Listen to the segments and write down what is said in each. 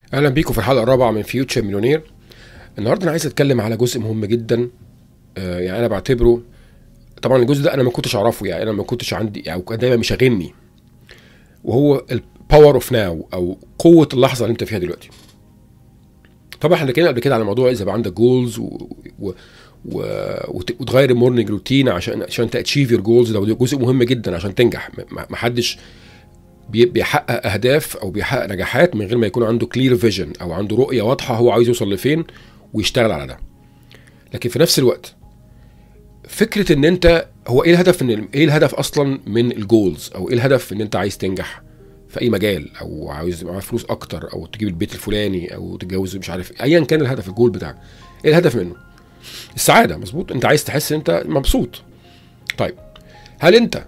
اهلا بيكم في الحلقه الرابعه من فيوتشر مليونير النهارده انا عايز اتكلم على جزء مهم جدا آه، يعني انا بعتبره طبعا الجزء ده انا ما كنتش اعرفه يعني انا ما كنتش عندي يعني كان دايما مشاغلني وهو الباور اوف ناو او قوه اللحظه اللي انت فيها دلوقتي طبعا احنا اتكلمنا قبل كده على موضوع اذا بقى عندك جولز و... و... و... وت- وتغير المورنينج روتين عشان عشان تاتشيف يور جولز ده جزء مهم جدا عشان تنجح ما ما حدش بي- بيحقق اهداف او بيحقق نجاحات من غير ما يكون عنده كلير فيجن او عنده رؤيه واضحه هو عايز يوصل لفين ويشتغل على ده لكن في نفس الوقت فكره ان انت هو ايه الهدف ان ايه الهدف اصلا من الجولز او ايه الهدف ان انت عايز تنجح في اي مجال او عاوز معاك فلوس اكتر او تجيب البيت الفلاني او تتجوز مش عارف ايا كان الهدف الجول بتاعك ايه الهدف منه السعاده مظبوط انت عايز تحس ان انت مبسوط طيب هل انت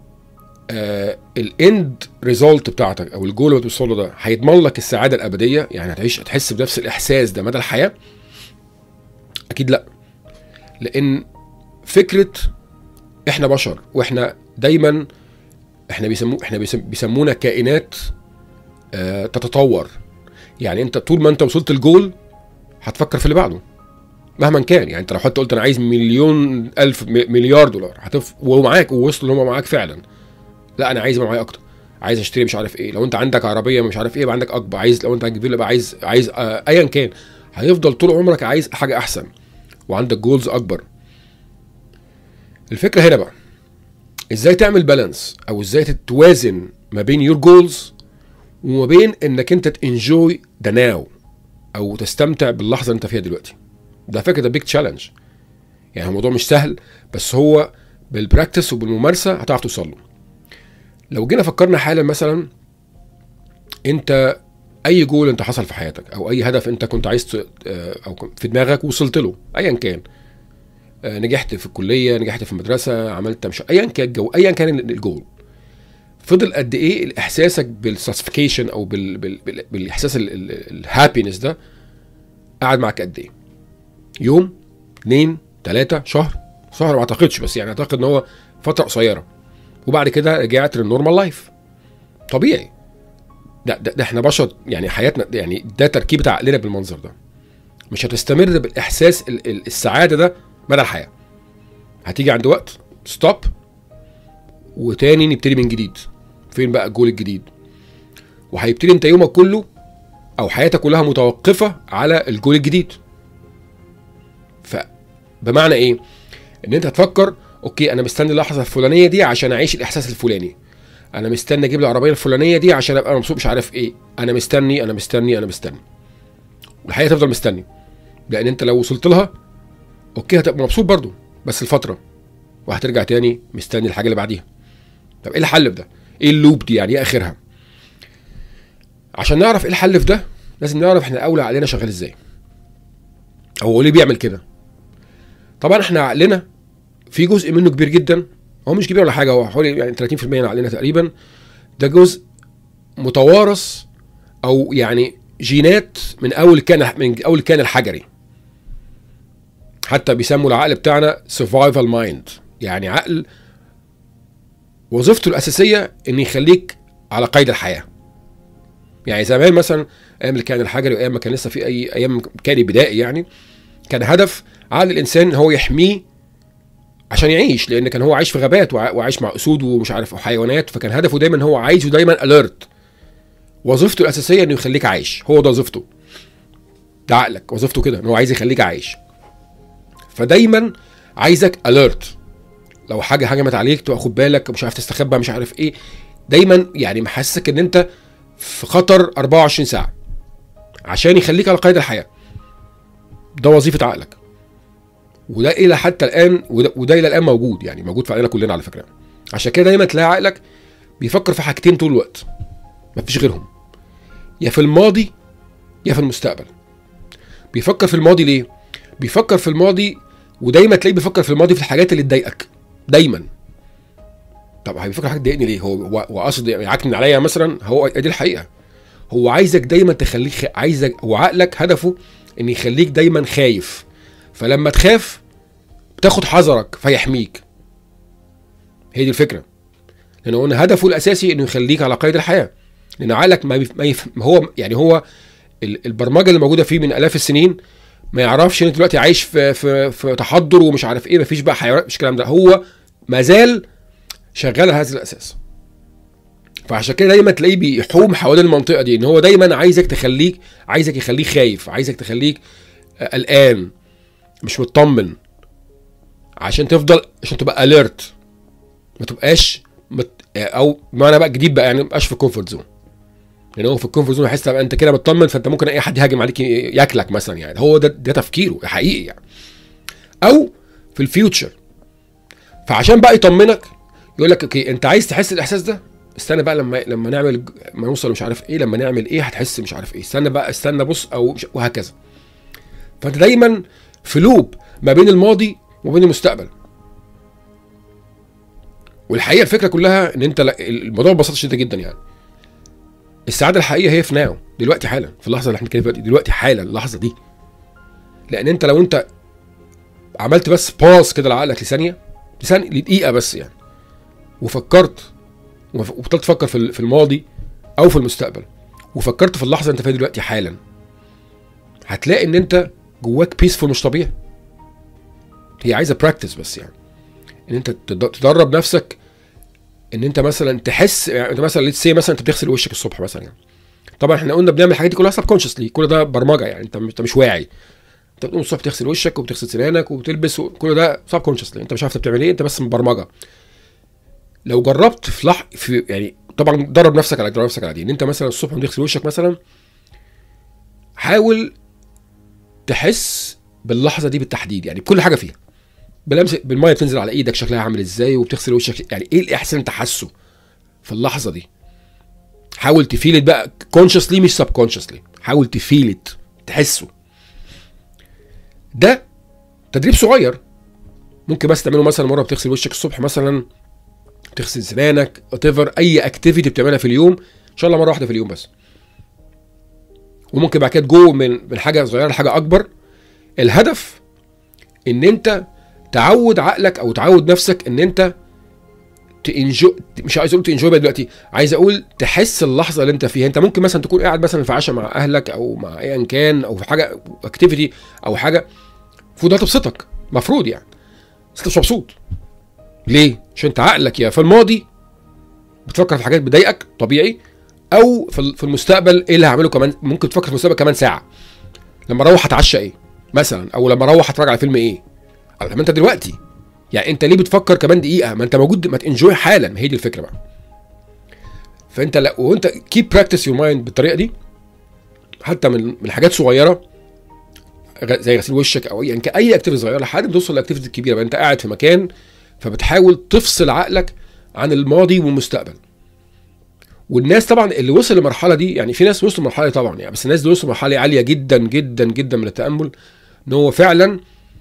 آه الاند ريزولت بتاعتك او الجول اللي بتوصل له ده هيضمن لك السعاده الابديه يعني هتعيش هتحس بنفس الاحساس ده مدى الحياه اكيد لا لان فكره احنا بشر واحنا دايما احنا بيسمو احنا بيسم بيسمونا كائنات آه تتطور يعني انت طول ما انت وصلت الجول هتفكر في اللي بعده مهما كان يعني انت لو حتى قلت انا عايز مليون الف م- مليار دولار هتف ومعاك ووصلوا ان هم معاك فعلا لا انا عايز يبقى معايا اكتر عايز اشتري مش عارف ايه لو انت عندك عربيه مش عارف ايه يبقى عندك اكبر عايز لو انت كبير يبقى عايز عايز آه ايا كان هيفضل طول عمرك عايز حاجه احسن وعندك جولز اكبر الفكره هنا بقى ازاي تعمل بالانس او ازاي تتوازن ما بين يور جولز وما بين انك انت تنجوي ذا ناو او تستمتع باللحظه اللي انت فيها دلوقتي ده فكره ده بيج تشالنج يعني الموضوع مش سهل بس هو بالبراكتس وبالممارسه هتعرف توصل له لو جينا فكرنا حالا مثلا انت اي جول انت حصل في حياتك او اي هدف انت كنت عايز ت- آه، او كنت في دماغك وصلت له ايا كان آه، نجحت في الكليه نجحت في المدرسه عملت مش ايا كان الجو ايا كان ال- الجول فضل قد ايه احساسك بالساتسفيكيشن او بال... بال... بال... بالاحساس الهابينس ده قعد معاك قد ايه يوم اتنين تلاتة شهر شهر ما اعتقدش بس يعني اعتقد ان هو فتره قصيره وبعد كده رجعت للنورمال لايف طبيعي ده, ده, ده احنا بشر يعني حياتنا يعني ده تركيبة عقلنا بالمنظر ده مش هتستمر بالاحساس ال- ال- السعاده ده مدى الحياه هتيجي عند وقت ستوب وتاني نبتدي من جديد فين بقى الجول الجديد وهيبتدي انت يومك كله او حياتك كلها متوقفه على الجول الجديد فبمعنى ايه ان انت هتفكر اوكي انا مستني اللحظه الفلانيه دي عشان اعيش الاحساس الفلاني انا مستني اجيب العربيه الفلانيه دي عشان ابقى مبسوط مش عارف ايه انا مستني انا مستني انا مستني والحقيقه تفضل مستني لان انت لو وصلت لها اوكي هتبقى مبسوط برضو بس الفتره وهترجع تاني مستني الحاجه اللي بعديها طب ايه الحل في ده ايه اللوب دي يعني ايه اخرها عشان نعرف ايه الحل في ده لازم نعرف احنا الاول عقلنا شغال ازاي او هو ليه بيعمل كده طبعا احنا عقلنا في جزء منه كبير جدا هو مش كبير ولا حاجه هو حوالي يعني 30% من عقلنا تقريبا ده جزء متوارث او يعني جينات من اول كان من اول كان الحجري حتى بيسموا العقل بتاعنا سرفايفل مايند يعني عقل وظيفته الاساسيه ان يخليك على قيد الحياه يعني زمان مثلا ايام الكائن الحجري وايام ما كان لسه في اي ايام كان بدائي يعني كان هدف عقل الانسان هو يحميه عشان يعيش لان كان هو عايش في غابات وع- وعايش مع اسود ومش عارف وحيوانات فكان هدفه دايما هو عايزه دايما اليرت وظيفته الاساسيه انه يخليك عايش هو ده وظيفته ده عقلك وظيفته كده ان هو عايز يخليك عايش فدايما عايزك اليرت لو حاجه هجمت عليك تبقى خد بالك مش عارف تستخبى مش عارف ايه دايما يعني محسسك ان انت في خطر 24 ساعه عشان يخليك على قيد الحياه ده وظيفه عقلك وده الى حتى الان وده, وده الى الان موجود يعني موجود في عقلنا كلنا على فكره عشان كده دايما تلاقي عقلك بيفكر في حاجتين طول الوقت مفيش غيرهم يا في الماضي يا في المستقبل بيفكر في الماضي ليه بيفكر في الماضي ودايما تلاقيه بيفكر في الماضي في الحاجات اللي تضايقك دايما طب هيفكر في حاجه تضايقني ليه هو هو هو قصد يعكنن عليا مثلا هو دي الحقيقه هو عايزك دايما تخليك خ... عايزك هو عقلك هدفه ان يخليك دايما خايف فلما تخاف بتاخد حذرك فيحميك هي دي الفكره لان قلنا هدفه الاساسي انه يخليك على قيد الحياه لان عقلك ما, بيف... ما يف... هو يعني هو ال- البرمجه اللي موجوده فيه من الاف السنين ما يعرفش ان انت دلوقتي عايش في في في تحضر ومش عارف ايه مفيش بقى حيوانات مش الكلام ده هو ما زال شغال على هذا الاساس فعشان كده دايما تلاقيه بيحوم حوالين المنطقه دي ان هو دايما عايزك تخليك عايزك يخليك خايف عايزك تخليك آه، قلقان مش مطمن عشان تفضل عشان تبقى اليرت ما تبقاش مت... او معنى بقى جديد بقى يعني ما تبقاش في الكومفورت زون يعني هو في الكومفورت زون يحس تبقى انت كده مطمن فانت ممكن اي حد يهاجم عليك ي- ياكلك مثلا يعني هو ده ده تفكيره حقيقي يعني او في الفيوتشر فعشان بقى يطمنك يقول لك اوكي انت عايز تحس الاحساس ده استنى بقى لما لما نعمل لما نوصل مش عارف ايه لما نعمل ايه هتحس مش عارف ايه استنى بقى استنى بص او مش وهكذا فانت دايما في لوب ما بين الماضي وبين المستقبل والحقيقه الفكره كلها ان انت لا- الموضوع ببساطه شديده جدا يعني السعاده الحقيقيه هي في ناو دلوقتي حالا في اللحظه اللي احنا بنتكلم فيها دي دلوقتي حالا اللحظه دي لان انت لو انت عملت بس باز كده لعقلك لثانيه لثانيه لدقيقه بس يعني وفكرت وف- وبطلت تفكر في ال- في الماضي او في المستقبل وفكرت في اللحظه اللي انت فيها دلوقتي حالا هتلاقي ان انت جواك بيسفول مش طبيعي هي عايزه براكتس بس يعني ان انت تد- تدرب نفسك ان انت مثلا تحس يعني انت مثلا ليتس سي مثلا انت بتغسل وشك الصبح مثلا يعني طبعا احنا قلنا بنعمل الحاجات دي كلها سب كونشسلي كل ده برمجه يعني انت انت مش واعي انت بتقوم الصبح تغسل وشك وبتغسل سنانك وبتلبس كل ده سب كونشسلي انت مش عارف انت بتعمل ايه انت بس مبرمجه لو جربت في لح في يعني طبعا درب نفسك على درب نفسك على دي ان انت مثلا الصبح وتغسل وشك مثلا حاول تحس باللحظه دي بالتحديد يعني بكل حاجه فيها بلمس بالميه بتنزل على ايدك شكلها عامل ازاي وبتغسل وشك يعني ايه الاحساس اللي انت حاسه في اللحظه دي حاول تفيل بقى كونشسلي مش سب كونشسلي حاول تفيل تحسه ده تدريب صغير ممكن بس تعمله مثلا مره بتغسل وشك الصبح مثلا تغسل سنانك whatever اي اكتيفيتي بتعملها في اليوم ان شاء الله مره واحده في اليوم بس وممكن بعد كده تجو من من حاجه صغيره لحاجه اكبر الهدف ان انت تعود عقلك او تعود نفسك ان انت تنجو مش عايز اقول تنجوي بقى دلوقتي عايز اقول تحس اللحظه اللي انت فيها انت ممكن مثلا تكون قاعد مثلا في عشاء مع اهلك او مع ايا كان او في حاجه اكتيفيتي او حاجه المفروض ده تبسطك المفروض يعني بس انت مش مبسوط ليه؟ عشان انت عقلك يا في الماضي بتفكر في حاجات بتضايقك طبيعي او في في المستقبل ايه اللي هعمله كمان ممكن تفكر في المستقبل كمان ساعه لما اروح اتعشى ايه مثلا او لما اروح اتفرج على فيلم ايه طب ما انت دلوقتي يعني انت ليه بتفكر كمان دقيقه ما انت موجود ما تنجوي حالا ما هي دي الفكره بقى فانت لا وانت كيب براكتس يور مايند بالطريقه دي حتى من من حاجات صغيره غ- زي غسيل وشك او اي كان اي اكتيفيتي صغيره لحد ما توصل لاكتيفيتي كبيره بقى انت قاعد في مكان فبتحاول تفصل عقلك عن الماضي والمستقبل والناس طبعا اللي وصل للمرحله دي يعني في ناس وصلوا للمرحله دي طبعا يعني بس الناس دي وصلوا لمرحله عاليه جدا جدا جدا من التامل ان هو فعلا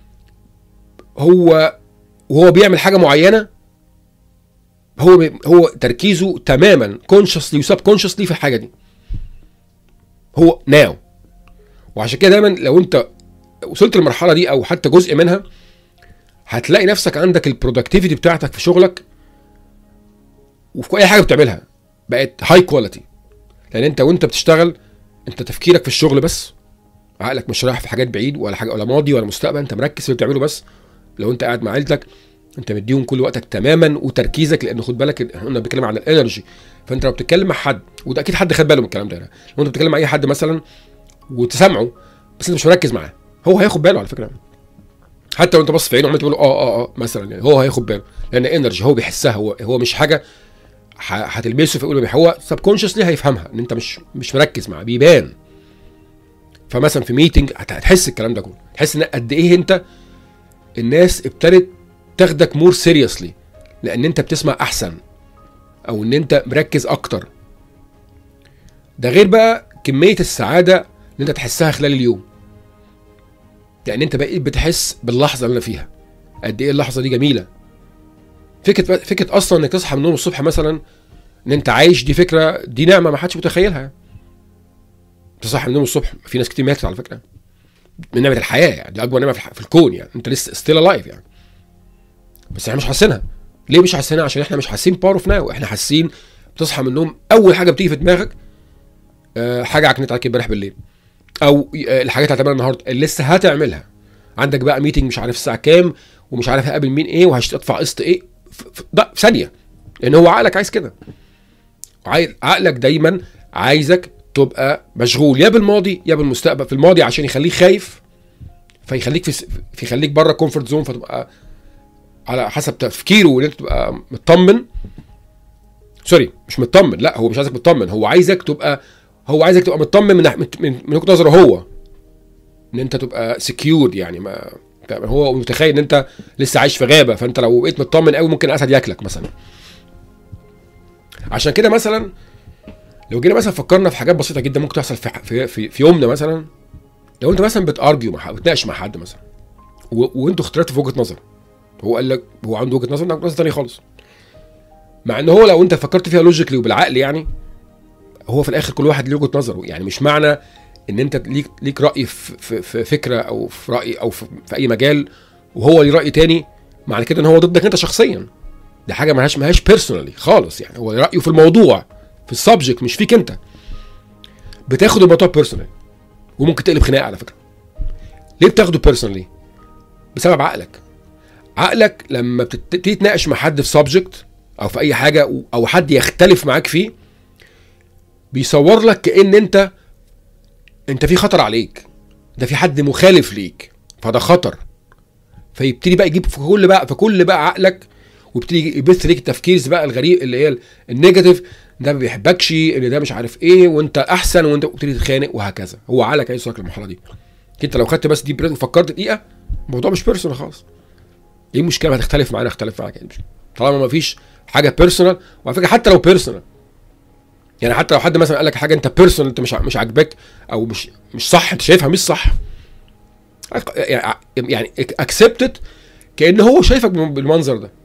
هو وهو بيعمل حاجه معينه هو هو تركيزه تماما كونشسلي وسب كونشسلي في الحاجه دي هو ناو وعشان كده دايما لو انت وصلت للمرحله دي او حتى جزء منها هتلاقي نفسك عندك البرودكتيفيتي بتاعتك في شغلك وفي اي حاجه بتعملها بقت هاي كواليتي لان انت وانت بتشتغل انت تفكيرك في الشغل بس عقلك مش رايح في حاجات بعيد ولا حاجه ولا ماضي ولا مستقبل انت مركز في اللي بتعمله بس لو انت قاعد مع عيلتك انت مديهم كل وقتك تماما وتركيزك لان خد بالك احنا قلنا بنتكلم عن الانرجي فانت لو بتتكلم مع حد وده اكيد حد خد باله من الكلام ده لو انت بتتكلم مع اي حد مثلا وتسمعه بس انت مش مركز معاه هو هياخد باله على فكره حتى لو انت بص في عينه وعمال تقول له اه اه اه مثلا يعني هو هياخد باله لان انرجي هو بيحسها هو هو مش حاجه ح- هتلمسه فيقول هو سب كونشسلي هيفهمها ان انت مش مش مركز معاه بيبان فمثلا في ميتنج هتحس الكلام ده كله تحس ان قد ايه انت الناس ابتدت تاخدك مور سيريسلي لان انت بتسمع احسن او ان انت مركز اكتر ده غير بقى كميه السعاده اللي انت تحسها خلال اليوم يعني انت بقيت بتحس باللحظه اللي انا فيها قد ايه اللحظه دي جميله فكره فكره اصلا انك تصحى من النوم الصبح مثلا ان انت عايش دي فكره دي نعمه ما حدش متخيلها تصحى من النوم الصبح في ناس كتير ماتت على فكره من نعمه الحياه يعني دي اكبر نعمه في الح- في الكون يعني انت لسه ستيل الايف يعني بس احنا مش حاسينها ليه مش حاسينها عشان احنا مش حاسين باور اوف ناو احنا حاسين بتصحى من النوم اول حاجه بتيجي في دماغك آه، حاجه عكنت عليك امبارح بالليل او آه، الحاجات اللي هتعملها النهارده اللي لسه هتعملها عندك بقى ميتنج مش عارف الساعه كام ومش عارف هقابل مين ايه وهتدفع قسط ايه ف- ف- ده في ثانيه لان هو عقلك عايز كده عاي- عقلك دايما عايزك تبقى مشغول يا بالماضي يا بالمستقبل في الماضي عشان يخليك خايف فيخليك في س- فيخليك بره الكومفورت زون فتبقى على حسب تفكيره ان انت تبقى مطمن سوري مش مطمن لا هو مش عايزك مطمن هو عايزك تبقى هو عايزك تبقى مطمن من من من من وجهه نظره هو ان انت تبقى سكيور يعني ما فاهم؟ هو متخيل ان انت لسه عايش في غابه فانت لو بقيت مطمن قوي ممكن الاسد ياكلك مثلا عشان كده مثلا لو جينا مثلا فكرنا في حاجات بسيطه جدا ممكن تحصل في في في, في يومنا مثلا لو انت مثلا بتارجيو مع حد بتناقش مع حد مثلا و... وانتوا اختلفتوا في وجهه نظر هو قال لك هو عنده وجهه نظر انك وجهه نظر تانيه خالص مع ان هو لو انت فكرت فيها لوجيكلي وبالعقل يعني هو في الاخر كل واحد له وجهه نظره يعني مش معنى ان انت ليك ليك راي في, في, في فكره او في راي او في, في اي مجال وهو ليه راي تاني معنى كده ان هو ضدك انت شخصيا دي حاجه ملهاش ملهاش بيرسونالي خالص يعني هو رايه في الموضوع في السبجكت مش فيك انت بتاخد الموضوع بيرسونالي وممكن تقلب خناقه على فكره ليه بتاخده بيرسونالي بسبب عقلك عقلك لما بتبتدي تناقش مع حد في سبجكت او في اي حاجه او حد يختلف معاك فيه بيصور لك كان انت انت في خطر عليك ده في حد مخالف ليك فده خطر فيبتدي بقى يجيب في كل بقى في كل بقى عقلك ويبتدي يبث ليك التفكير بقى الغريب اللي هي النيجاتيف ده ما بيحبكش ان ده مش عارف ايه وانت احسن وانت وتبتدي تتخانق وهكذا هو عقلك عايز يوصلك للمرحله دي انت لو خدت بس دي بريد وفكرت دقيقه الموضوع مش بيرسونال خالص ايه المشكله ما هتختلف معانا اختلف معاك يعني مش- طالما ما فيش حاجه بيرسونال وعلى فكره حتى لو بيرسونال يعني حتى لو حد مثلا قال لك حاجه انت بيرسونال انت مش ع- مش عاجباك او مش مش صح انت شايفها مش صح يعني يعني اكسبتد كان هو شايفك بالم- بالمنظر ده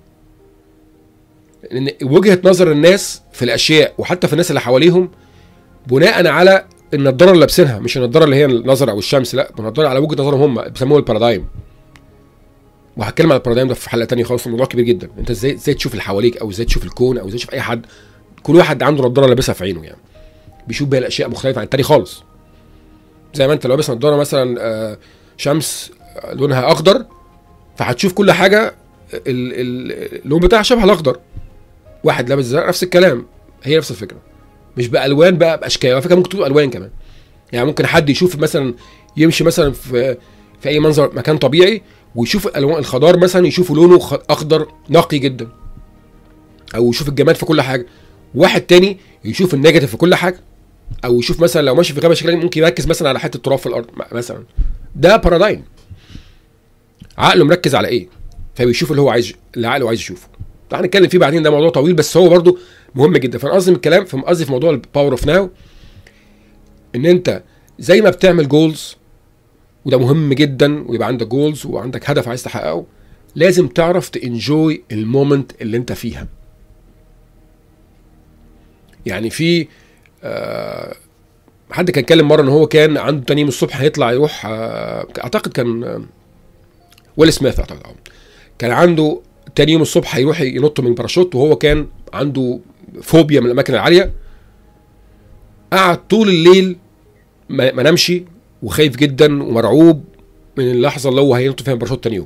ان وجهه نظر الناس في الاشياء وحتى في الناس اللي حواليهم بناء على النضاره اللي لابسينها مش النضاره اللي هي النظر او الشمس لا النضاره على وجهه نظرهم هم بيسموها البارادايم وهتكلم على البارادايم ده في حلقه تانية خالص الموضوع كبير جدا انت ازاي ازاي تشوف اللي حواليك او ازاي تشوف الكون او ازاي تشوف اي حد كل واحد عنده نضاره لابسها في عينه يعني بيشوف بيها الاشياء مختلفه عن التاني خالص زي ما انت لو لابس نضاره مثلا آه، شمس آه، لونها اخضر فهتشوف كل حاجه ال- ال- اللون بتاعها شبه الاخضر واحد لابس زرق نفس الكلام هي نفس الفكره مش بالوان بقى باشكال على فكره ممكن تكون الوان كمان يعني ممكن حد يشوف مثلا يمشي مثلا في في اي منظر مكان طبيعي ويشوف الالوان الخضار مثلا يشوفوا لونه خ- اخضر نقي جدا او يشوف الجمال في كل حاجه واحد تاني يشوف النيجاتيف في كل حاجه او يشوف مثلا لو ماشي في غابه شكلها ممكن يركز مثلا على حته تراب في الارض م- مثلا ده بارادايم عقله مركز على ايه فبيشوف اللي هو عايز اللي عقله عايز يشوفه تعال نتكلم فيه بعدين ده موضوع طويل بس هو برضو مهم جدا فانا قصدي من الكلام في قصدي في موضوع الباور اوف ناو ان انت زي ما بتعمل جولز وده مهم جدا ويبقى عندك جولز وعندك هدف عايز تحققه لازم تعرف تنجوي المومنت اللي انت فيها يعني في آه حد كان اتكلم مره ان هو كان عنده تاني يوم الصبح هيطلع يروح آه اعتقد كان آه ويل سميث اعتقد آه. كان عنده تاني يوم الصبح هيروح ينط من باراشوت وهو كان عنده فوبيا من الاماكن العاليه قعد طول الليل ما ما نامش وخايف جدا ومرعوب من اللحظه اللي هو هينط فيها الباراشوت تاني يوم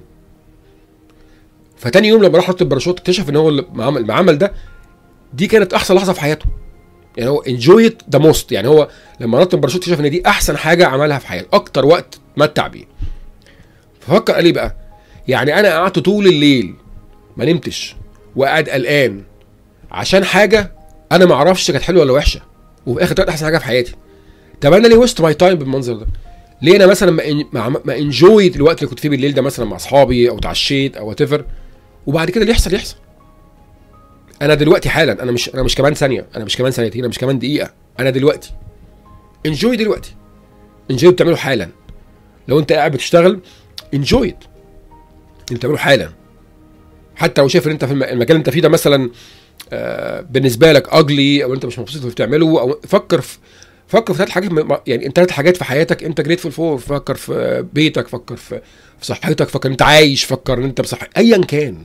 فتاني يوم لما راح نط الباراشوت اكتشف ان هو اللي عمل اللي عمل ده دي كانت احسن لحظه في حياته يعني هو انجويت ذا موست يعني هو لما نط الباراشوت اكتشف ان دي احسن حاجه عملها في حياته اكتر وقت متع بيه ففكر قال ايه بقى يعني انا قعدت طول الليل ما نمتش وقاعد قلقان عشان حاجه انا ما اعرفش كانت حلوه ولا وحشه وفي الاخر طلعت احسن حاجه في حياتي طب انا ليه ويست ماي تايم بالمنظر ده ليه انا مثلا ما إن- ما ما انجويت الوقت اللي كنت فيه بالليل ده مثلا مع اصحابي او اتعشيت او وات وبعد كده اللي يحصل يحصل انا دلوقتي حالا انا مش انا مش كمان ثانيه انا مش كمان ثانيتين انا مش كمان دقيقه انا دلوقتي انجوي دلوقتي انجوي بتعمله حالا لو انت قاعد بتشتغل انجوي اللي بتعمله حالا حتى لو شايف ان انت في الم- المكان اللي انت فيه ده مثلا آه، بالنسبه لك اجلي او انت مش مبسوط في اللي بتعمله او فكر في فكر في ثلاث حاجات م- يعني انت ثلاث حاجات في حياتك انت جريتفول فور فكر في بيتك فكر في في صحتك فكر انت عايش فكر ان انت بصح ايا كان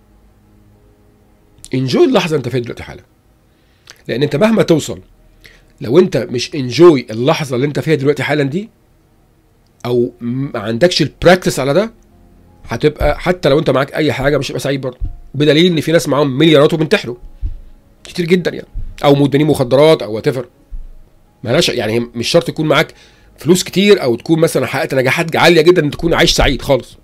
انجوي اللحظه انت فيها دلوقتي حالا لان انت مهما توصل لو انت مش انجوي اللحظه اللي انت فيها دلوقتي حالا دي او ما عندكش البراكتس على ده هتبقى حتى لو انت معاك اي حاجه مش هتبقى سعيد برضه بدليل ان في ناس معاهم مليارات وبينتحروا كتير جدا يعني او مدمنين مخدرات او وات ايفر مالهاش يعني هي مش شرط يكون معاك فلوس كتير او تكون مثلا حققت نجاحات عاليه جدا ان تكون عايش سعيد خالص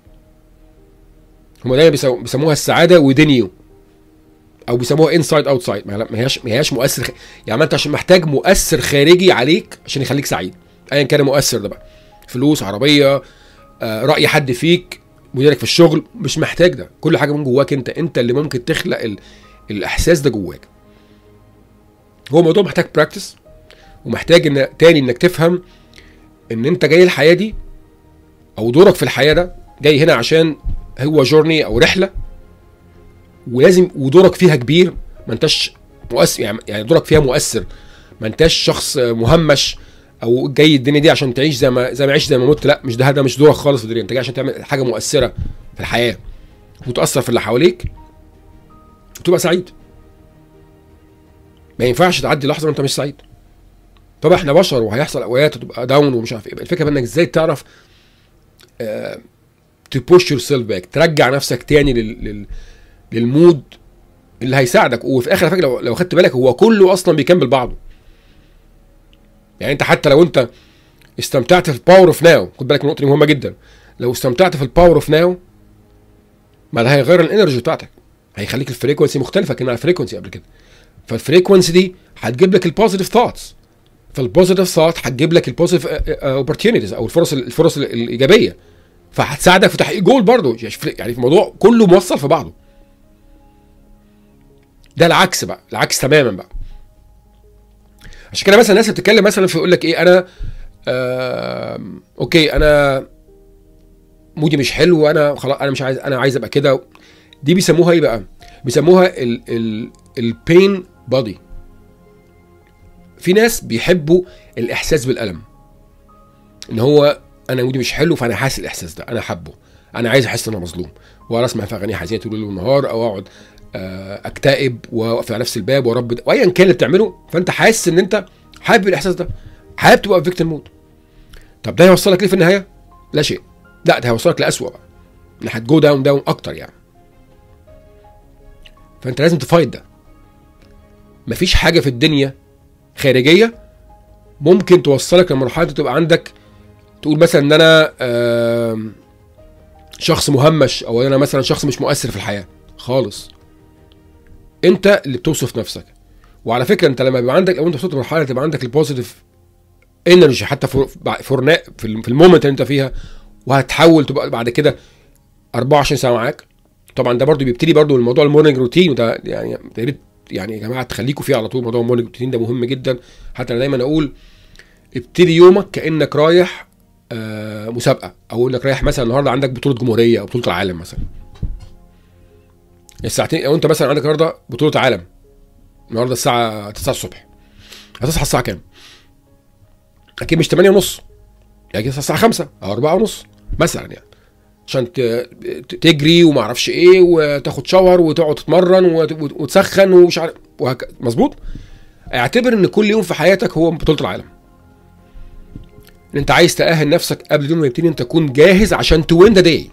هم دايما بيسمو- بيسموها السعاده within you او بيسموها انسايد اوتسايد ما هياش ما هياش مؤثر خ... يعني ما انت عشان محتاج مؤثر خارجي عليك عشان يخليك سعيد ايا كان المؤثر ده بقى فلوس عربيه آه، راي حد فيك مديرك في الشغل مش محتاج ده كل حاجه من جواك انت انت اللي ممكن تخلق ال... الاحساس ده جواك هو موضوع محتاج براكتس ومحتاج ان تاني انك تفهم ان انت جاي الحياه دي او دورك في الحياه ده جاي هنا عشان هو جورني او رحله ولازم ودورك فيها كبير ما انتش مؤثر يعني يعني دورك فيها مؤثر ما انتش شخص مهمش او جاي الدنيا دي عشان تعيش زي ما زي ما عشت زي ما مت لا مش ده ده مش دورك خالص في الدنيا انت جاي عشان تعمل حاجه مؤثره في الحياه وتاثر في اللي حواليك وتبقى سعيد ما ينفعش تعدي لحظه وانت مش سعيد طبعا احنا بشر وهيحصل اوقات تبقى داون ومش عارف ايه الفكره بقى انك ازاي تعرف تبوش يور سيلف باك ترجع نفسك تاني لل, لل للمود اللي هيساعدك وفي الاخر على فكره لو, لو خدت بالك هو كله اصلا بيكمل بعضه يعني انت حتى لو انت استمتعت في الباور اوف ناو خد بالك من النقطه دي مهمه جدا لو استمتعت في الباور اوف ناو ما ده هيغير الانرجي بتاعتك هيخليك الفريكونسي مختلفه كان على الفريكونسي قبل كده فالفريكونسي دي هتجيب لك البوزيتيف ثوتس فالبوزيتيف ثوت هتجيب لك البوزيتيف اوبورتيونيتيز او الفرص الفرص الايجابيه فهتساعدك في تحقيق جول برضه يعني في الموضوع كله موصل في بعضه ده العكس بقى العكس تماما بقى عشان كده مثلا الناس بتتكلم مثلا في يقول لك ايه انا آه اوكي انا مودي مش حلو انا خلاص انا مش عايز انا عايز ابقى كده دي بيسموها ايه بقى بيسموها ال ال البين بودي في ناس بيحبوا الاحساس بالالم ان هو انا مودي مش حلو فانا حاسس الاحساس ده انا حابه انا عايز احس ان انا مظلوم واقعد اسمع في اغاني حزينه طول الليل والنهار او اقعد اكتئب واقف على نفس الباب وارب وايا كان اللي بتعمله فانت حاسس ان انت حابب الاحساس ده حابب تبقى في فيكتيم مود طب ده هيوصلك ليه في النهايه؟ لا شيء لا ده هيوصلك لاسوء بقى ان هتجو داون داون اكتر يعني فانت لازم تفايت ده مفيش حاجه في الدنيا خارجيه ممكن توصلك لمرحله تبقى عندك تقول مثلا ان انا شخص مهمش او انا مثلا شخص مش مؤثر في الحياه خالص انت اللي بتوصف نفسك وعلى فكره انت لما بيبقى عندك لو انت وصلت لمرحله تبقى عندك البوزيتيف انرجي حتى في في المومنت اللي انت فيها وهتحول تبقى بعد كده 24 ساعه معاك طبعا ده برضو بيبتدي برضو الموضوع المورنينج روتين وده يعني يا ريت يعني يا جماعه تخليكم فيه على طول موضوع المورنينج روتين ده مهم جدا حتى انا دايما اقول ابتدي يومك كانك رايح آه مسابقه او اقول لك رايح مثلا النهارده عندك بطوله جمهوريه او بطوله العالم مثلا الساعتين لو انت مثلا عندك النهارده بطوله عالم النهارده الساعه 9 الصبح هتصحى الساعه كام؟ اكيد مش 8 ونص يعني الساعه 5 او 4 ونص مثلا يعني عشان تجري وما اعرفش ايه وتاخد شاور وتقعد تتمرن وتسخن ومش عارف وهكذا مظبوط اعتبر ان كل يوم في حياتك هو بطوله العالم ان انت عايز تاهل نفسك قبل اليوم ما يبتدي انت تكون جاهز عشان توين ذا داي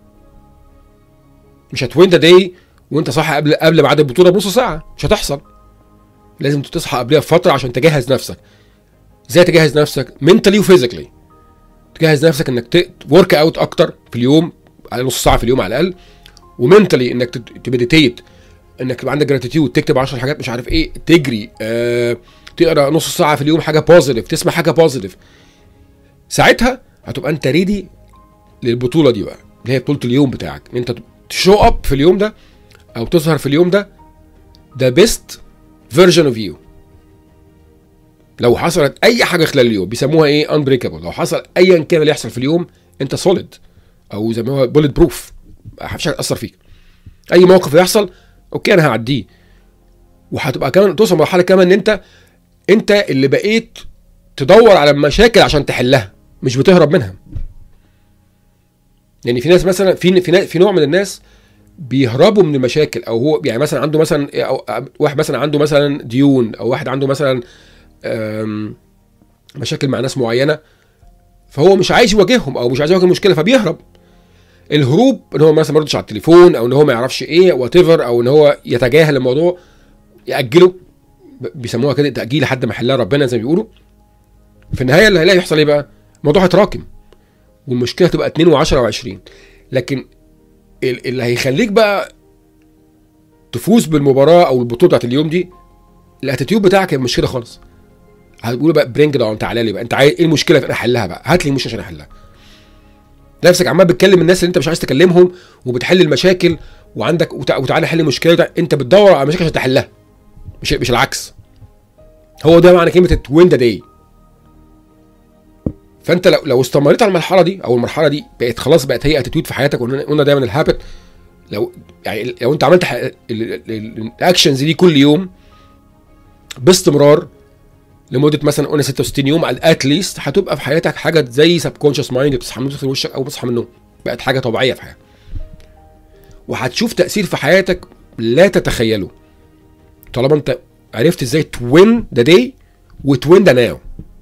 مش هتوين ذا داي وانت صاحي قبل قبل ميعاد البطوله بنص ساعه مش هتحصل لازم تصحى قبلها بفتره عشان تجهز نفسك ازاي تجهز نفسك منتلي وفيزيكلي تجهز نفسك انك ورك اوت اكتر في اليوم على نص ساعه في اليوم على الاقل ومنتلي انك تمديتيت انك تبقى عندك جراتيتيود تكتب 10 حاجات مش عارف ايه تجري آه، تقرا نص ساعه في اليوم حاجه بوزيتيف تسمع حاجه بوزيتيف ساعتها هتبقى انت ريدي للبطوله دي بقى اللي هي بطوله اليوم بتاعك ان انت تشو اب في اليوم ده او تظهر في اليوم ده ذا بيست فيرجن اوف يو لو حصلت اي حاجه خلال اليوم بيسموها ايه انبريكابل لو حصل ايا كان اللي يحصل في اليوم انت سوليد او زي ما هو بوليت بروف مفيش حاجه تاثر فيك اي موقف يحصل اوكي انا هعديه وهتبقى كمان توصل مرحله كمان ان انت انت اللي بقيت تدور على المشاكل عشان تحلها مش بتهرب منها يعني في ناس مثلا في في, في نوع من الناس بيهربوا من المشاكل او هو يعني مثلا عنده مثلا أو واحد مثلا عنده مثلا ديون او واحد عنده مثلا آم، مشاكل مع ناس معينه فهو مش عايز يواجههم او مش عايز يواجه المشكله فبيهرب الهروب ان هو مثلا ما يردش على التليفون او ان هو ما يعرفش ايه وات او ان هو يتجاهل الموضوع ياجله ب- بيسموها كده تاجيل لحد ما يحلها ربنا زي ما بيقولوا في النهايه اللي هيلاقي يحصل ايه بقى؟ الموضوع هيتراكم والمشكله تبقى 2 و10 و20 لكن ال- اللي هيخليك بقى تفوز بالمباراه او البطوله بتاعت اليوم دي الاتيتيود بتاعك مش كده خالص هتقول بقى برينج داون تعالى لي بقى انت عايز ايه المشكله انا احلها بقى هات لي المشكله عشان احلها نفسك عمال بتكلم الناس اللي انت مش عايز تكلمهم وبتحل المشاكل وعندك وتع- وتعالى حل المشكله انت بتدور على مشاكل عشان تحلها مش مش العكس هو ده معنى كلمه وين ذا داي فانت لو لو استمريت على المرحله دي او المرحله دي بقت خلاص بقت هي اتيتيود في حياتك قلنا قلنا دايما الهابت لو يعني لو انت عملت ح- ال- ال- ال- الاكشنز دي كل يوم باستمرار لمده مثلا قلنا 66 يوم على اتليست هتبقى في حياتك حاجه زي سب كونشس مايند بتصحى من تغسل وشك او بتصحى من النوم بقت حاجه طبيعيه في حياتك وهتشوف تاثير في حياتك لا تتخيله طالما انت عرفت ازاي توين ذا داي وتوين ذا ناو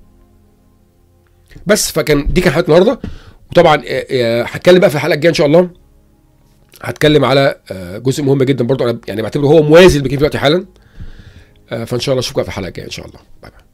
بس فكان دي كان حلقه النهارده وطبعا آه، آه، هتكلم بقى في الحلقه الجايه ان شاء الله هتكلم على آه، جزء مهم جدا برضو انا يعني بعتبره هو موازي اللي بيجي دلوقتي حالا آه، فان شاء الله اشوفكم في الحلقه الجايه ان شاء الله باي باي